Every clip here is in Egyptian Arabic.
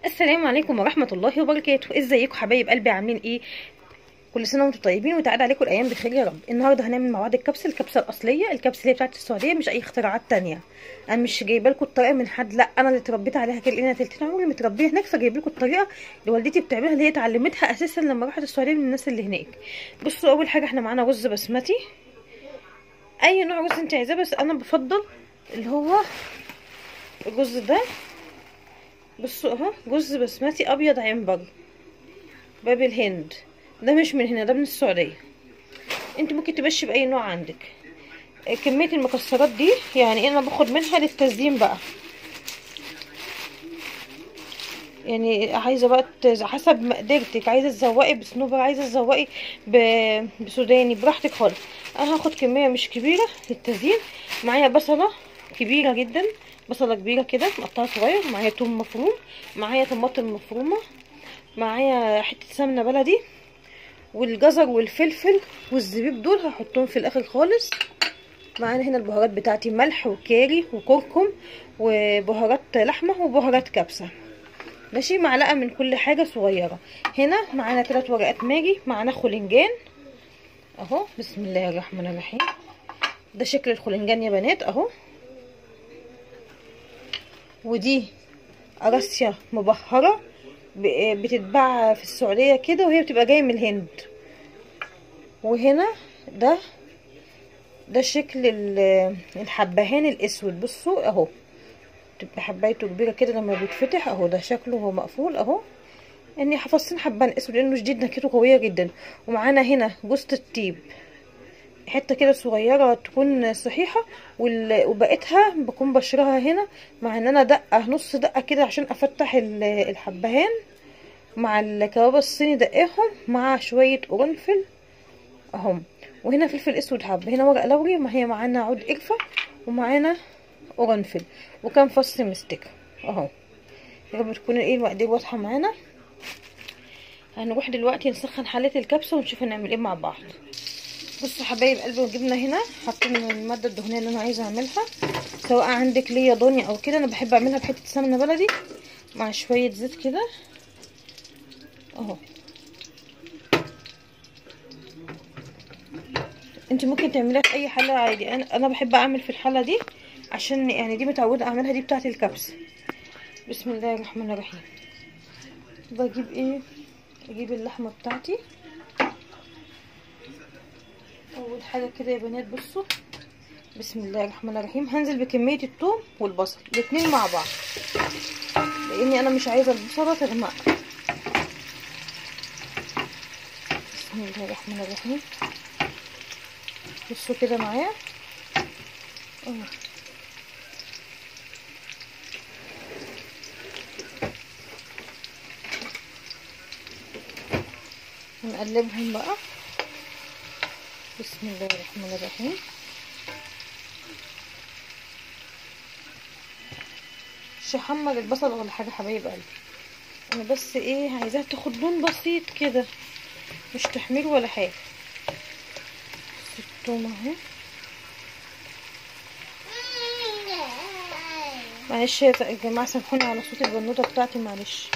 السلام عليكم ورحمة الله وبركاته ازيكم حبايب قلبي عاملين ايه كل سنة وانتم طيبين وتعاد عليكم الايام بخير يا رب النهارده هنعمل مع بعض الكبسة الكبسة الاصلية الكبسة اللي هي بتاعت السعودية مش اي اختراعات تانية انا مش جايبه لكم الطريقة من حد لا انا اللي اتربيت عليها كده لان انا تلتين عمري متربية هناك فجايب لكم الطريقة اللي والدتي بتعملها اللي هي اتعلمتها اساسا لما راحت السعودية من الناس اللي هناك بصوا اول حاجة احنا معانا رز بسمتي اي نوع رز انت عايزاه بس انا بفضل اللي هو الرز ده بصوا اهو رز بسمتي ابيض عنبر باب الهند ده مش من هنا ده من السعوديه انت ممكن تمشي باي نوع عندك كميه المكسرات دي يعني انا باخد منها للتزيين بقى يعني عايزه بقى حسب مقدرتك عايزه تزوقي بصنوبر عايزه تزوقي بسوداني براحتك خالص انا هاخد كميه مش كبيره للتزيين معايا بصله كبيره جدا بصله كبيره كده مقطعه صغير معايا توم مفروم معايا طماطم مفرومه معايا حته سمنه بلدي والجزر والفلفل والزبيب دول هحطهم في الاخر خالص معانا هنا البهارات بتاعتي ملح وكاري وكركم وبهارات لحمه وبهارات كبسه ماشي معلقه من كل حاجه صغيره هنا معانا ثلاث ورقات ماجي معانا خلنجان اهو بسم الله الرحمن الرحيم ده شكل الخلنجان يا بنات اهو ودي قراصية مبهرة بتتباع في السعودية كده وهي بتبقى جاية من الهند وهنا ده ده شكل الحبهان الاسود بصوا اهو تبقى حبايته كبيرة كده لما بيتفتح اهو ده شكله هو مقفول اهو اني حفظتين حبان اسود لانه جديد نكهته قوية جدا ومعانا هنا جوزة الطيب حته كده صغيره تكون صحيحه وبقيتها بكون بشرها هنا مع ان انا دقه نص دقه كده عشان افتح الحبهان مع الكباب الصيني دقيهم مع شويه قرنفل اهم وهنا فلفل اسود حب هنا ورق لوري ما هي معانا عود قرفه ومعانا قرنفل وكان فص مستكه اهو يا رب تكون ايه المقادير واضحه معانا هنروح دلوقتي نسخن حله الكبسه ونشوف هنعمل ايه مع بعض بصوا حبايب قلبي وجبنا هنا حاطين الماده الدهنيه اللي انا عايزه اعملها سواء عندك ليا ضاني او كده انا بحب اعملها بحته سمنه بلدي مع شويه زيت كده اهو انت ممكن تعمليها في اي حله عادي انا انا بحب اعمل في الحله دي عشان يعني دي متعوده اعملها دي بتاعه الكبسه بسم الله الرحمن الرحيم بجيب ايه اجيب اللحمه بتاعتي اول حاجه كده يا بنات بصوا بسم الله الرحمن الرحيم هنزل بكميه الثوم والبصل الاتنين مع بعض لاني انا مش عايزه البصله تغمق بسم الله الرحمن الرحيم بصوا كده معايا اه هنقلبهم بقى بسم الله الرحمن الرحيم مش هحمر البصل ولا حاجه حبايب قلبي انا بس ايه عايزاها تاخد لون بسيط كده مش تحمير ولا حاجه الثوم اهو معلش يا جماعه سامحوني على صوت البنوته بتاعتي معلش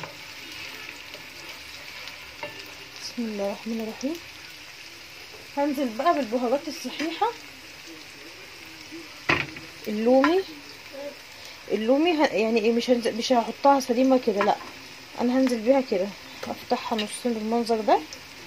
بسم الله الرحمن الرحيم هنزل بقى بالبهارات الصحيحة اللومي اللومي ه... يعني ايه مش هنزل مش هحطها سليمة كده لا انا هنزل بيها كده افتحها نصين بالمنظر ده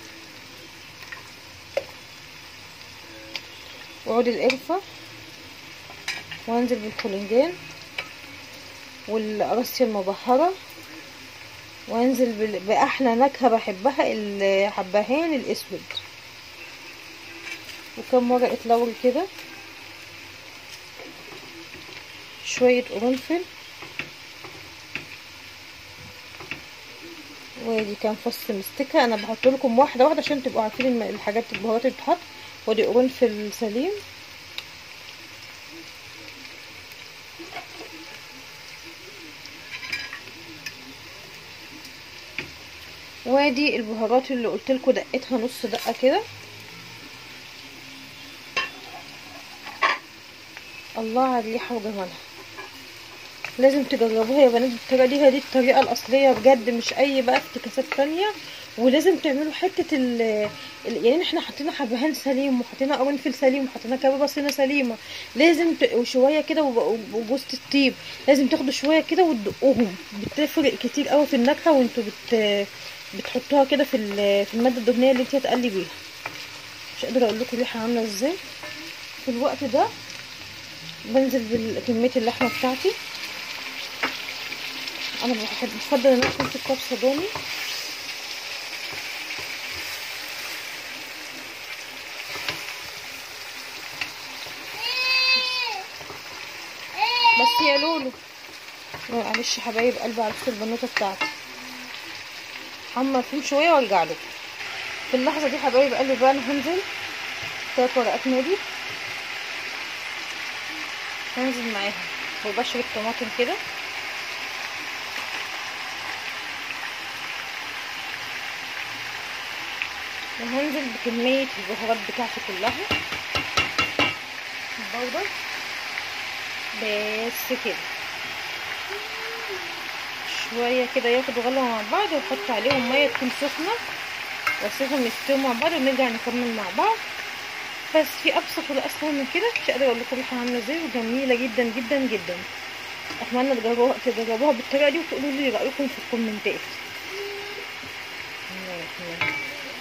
وعود القرفة وهنزل بالخلنجان والقراصية المبهرة وهنزل بأحلى نكهة بحبها الحبهان الأسود وكم ورقة لوري كده شوية قرنفل ودي كان فص مستكة انا بحط لكم واحدة واحدة عشان تبقوا عارفين الحاجات البهارات اللي بتتحط ودي قرنفل سليم وادي البهارات اللي قلت لكم دقتها نص دقة كده الله على الريحة وجمالها لازم تجربوها يا بنات بالطريقه دي هي دي الطريقه الاصليه بجد مش اي بقى افتكاسات تانية ولازم تعملوا حته ال ال- يعني احنا حطينا حبهان سليم وحطينا قرنفل سليم وحطينا كبابه صينيه سليمه لازم ت... وشويه كده وب- وجوز الطيب لازم تاخدوا شويه كده وتدقوهم بتفرق كتير قوي في النكهه وانتوا بت... بتحطوها كده في ال- في الماده الدهنيه اللي انت هتقلي بيها مش قادره اقول لكم الريحه عامله ازاي في الوقت ده بنزل بكميه اللحمه بتاعتي انا بحب بفضل ان انا اكون في الكبسه ضاني بس يا لولو معلش يا حبايب قلبي على البنوته بتاعتي حمر فيهم شويه وارجع لكم في اللحظه دي حبايب قلبي بقى انا هنزل تلات ورقات مالي هنزل معاهم وبشر الطماطم كده وهنزل بكمية البهارات بتاعتي كلها البودر بس كده شوية كده ياخدوا غلوة مع بعض ونحط عليهم مية تكون سخنة واسيبهم يستووا مع بعض ونرجع نكمل مع بعض بس في ابسط ولا اسهل من كده مش قادره اقول لكم الريحه عامله ازاي وجميله جدا جدا جدا اتمنى تجربوها تجربوها بالطريقه دي وتقولوا لي رايكم في الكومنتات الله يرحمه.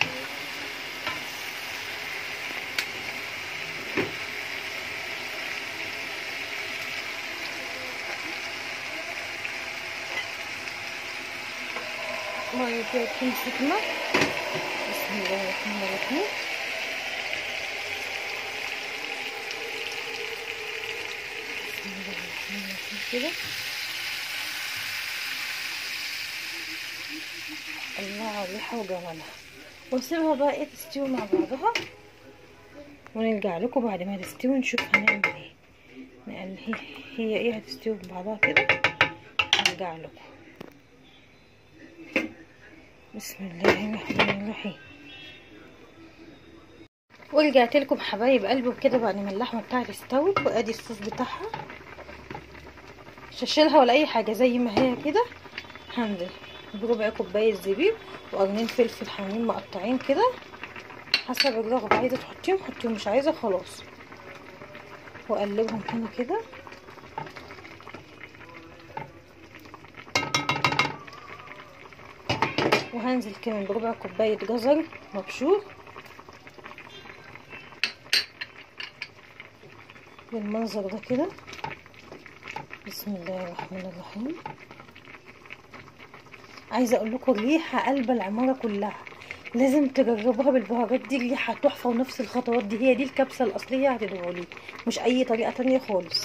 ميه كده تكون سخنه بسم الله الرحمن الرحيم بسم الله الرحمن الرحيم كده الله على الريحه وجمالها واسيبها بقى ايه تستوي مع بعضها ونرجع لكم بعد ما تستوي نشوف هنعمل ايه نقل هي هي ايه هتستوي ببعضها كده نرجع لكم بسم الله الرحمن الرحيم ورجعت لكم حبايب قلبي وكده بعد ما اللحمه بتاعتي استوت وادي الصوص بتاعها مش هشيلها ولا اي حاجه زي ما هي كده هنزل بربع كوبايه زبيب وقرنين فلفل حامين مقطعين كده حسب الرغبه عايزه تحطيهم حطيهم مش عايزه خلاص واقلبهم هنا كده وهنزل كمان بربع كوبايه جزر مبشور بالمنظر ده كده بسم الله الرحمن الرحيم عايزه اقول لكم الريحه قلب العماره كلها لازم تجربوها بالبهارات دي الريحه تحفه ونفس الخطوات دي هي دي الكبسه الاصليه هتدعوا لي مش اي طريقه تانية خالص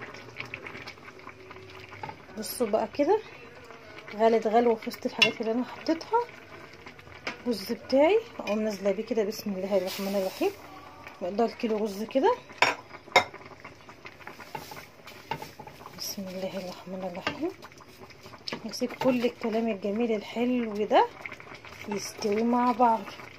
بصوا بقى كده غلت غلوه في وسط الحاجات اللي انا حطيتها الرز بتاعي اقوم نازله بيه كده بسم الله الرحمن الرحيم مقدار كيلو رز كده بسم الله الرحمن الرحيم نسيب كل الكلام الجميل الحلو ده يستوي مع بعض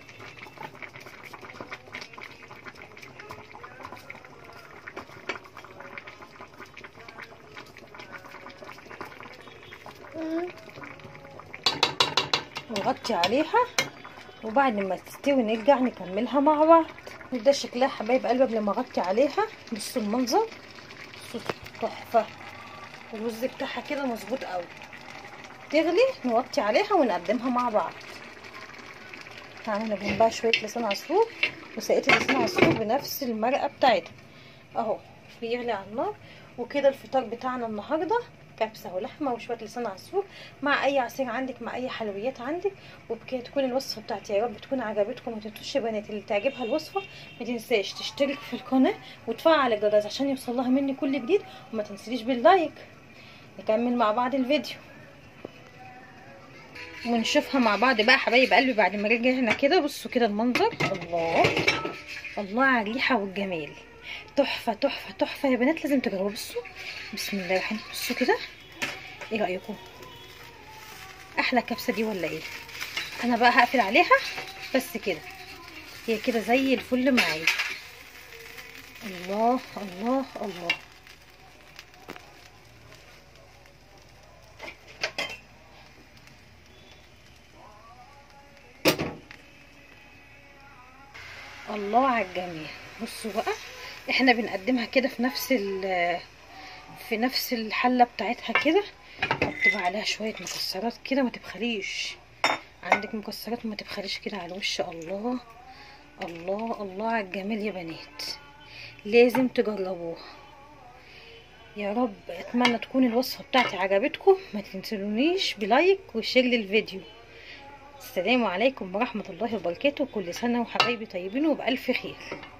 نغطي عليها وبعد ما تستوي نرجع نكملها مع بعض وده شكلها حبايب قلبي قبل ما اغطي عليها بصوا المنظر بصوا تحفه الرز بتاعها كده مظبوط قوي تغلي نوطي عليها ونقدمها مع بعض هعمل جنبها شويه لسان عصفور وسقيت لسان عصفور بنفس المرقه بتاعتها اهو بيغلي على النار وكده الفطار بتاعنا النهارده كبسه ولحمه وشويه لسان عصفور مع اي عصير عندك مع اي حلويات عندك وبكده تكون الوصفه بتاعتي يا رب تكون عجبتكم وما تنسوش يا بنات اللي تعجبها الوصفه ما تنساش تشترك في القناه وتفعل الجرس عشان يوصلها مني كل جديد وما تنسيش باللايك نكمل مع بعض الفيديو ونشوفها مع بعض بقى حبايب قلبي بعد ما رجعنا كده بصوا كده المنظر الله الله على الريحه والجمال تحفه تحفه تحفه يا بنات لازم تجربوا بصوا بسم الله الرحمن بصوا كده ايه رايكم احلى كبسه دي ولا ايه انا بقى هقفل عليها بس كده هي كده زي الفل معايا الله الله الله الله على الجميع بصوا بقى احنا بنقدمها كده في نفس ال في نفس الحله بتاعتها كده حط بقى عليها شويه مكسرات كده ما تبخليش عندك مكسرات ما تبخليش كده على الوش الله الله الله على الجمال يا بنات لازم تجربوها يا رب اتمنى تكون الوصفه بتاعتي عجبتكم ما تنسونيش بلايك وشير للفيديو السلام عليكم ورحمه الله وبركاته كل سنه وحبايبي طيبين وبالف خير